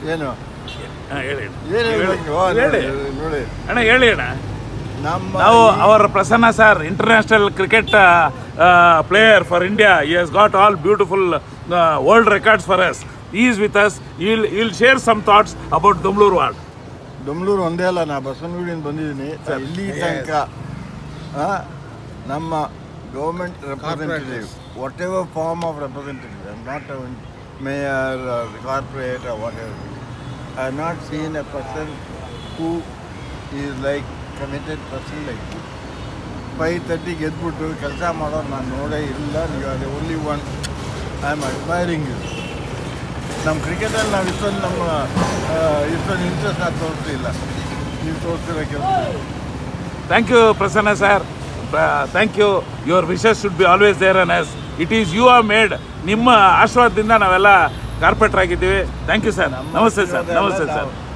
ಏನು ಹಾ, ಹೇಳಿ ಏನು ಹೇಳಿ. ಹೇಳ್ಬೇಕು? ಓ, ಹೇಳಿ ನೋಡಿ, ನೋಡಿ ಅಣ್ಣ ಹೇಳಿ ಅಣ್ಣ ನಮ್ಮ ನಾವು ಅವರ Prasanna sir international cricket player for India he has got all beautiful world records for us is with us I'll I'll share some thoughts about Domlur ward Bengaluru ಒಂದೇ ಅಲ್ಲ ನಾ ಬಸವನಗುಡಿಯಿಂದ ಬಂದಿದ್ದೀನಿ ಇಲ್ಲಿ ತನಕ ಆ, ನಮ್ಮ government representative whatever form of representative I not mayor corporate whatever I not seen a person who is like committed person like five ತರ್ಟಿಗೆ ಎದ್ಬಿಟ್ಟು ಕೆಲಸ ಮಾಡೋರು ನಾನು ನೋಡೇ ಇಲ್ಲ ನೀವು ಅದೇ only one I am admiring you ನಮ್ಮ ಕ್ರಿಕೆಟಲ್ಲಿ ನಾವು ಇಷ್ಟೊಂದು ನಮ್ಮ ಆ, ಇಷ್ಟೊಂದು ಇಂಟ್ರೆಸ್ಟ್ ನಾವು ತೋರಿಸ್ತಿಲ್ಲ ನೀವು ತೋರಿಸ್ತಿರೋ ಕೆಲಸ thank you Prasanna sir thank you your wishes should be always there on us it is you are made ನಿಮ್ಮ ಆಶೀರ್ವಾದದಿಂದ ನಾವೆಲ್ಲ ಕಾರ್ಪೊರೇಟರ್ ಆಗಿದ್ದೀವಿ ಥ್ಯಾಂಕ್ ಯು ಸರ್ ನಮಸ್ತೆ ಸರ್ ನಮಸ್ತೆ ಸರ್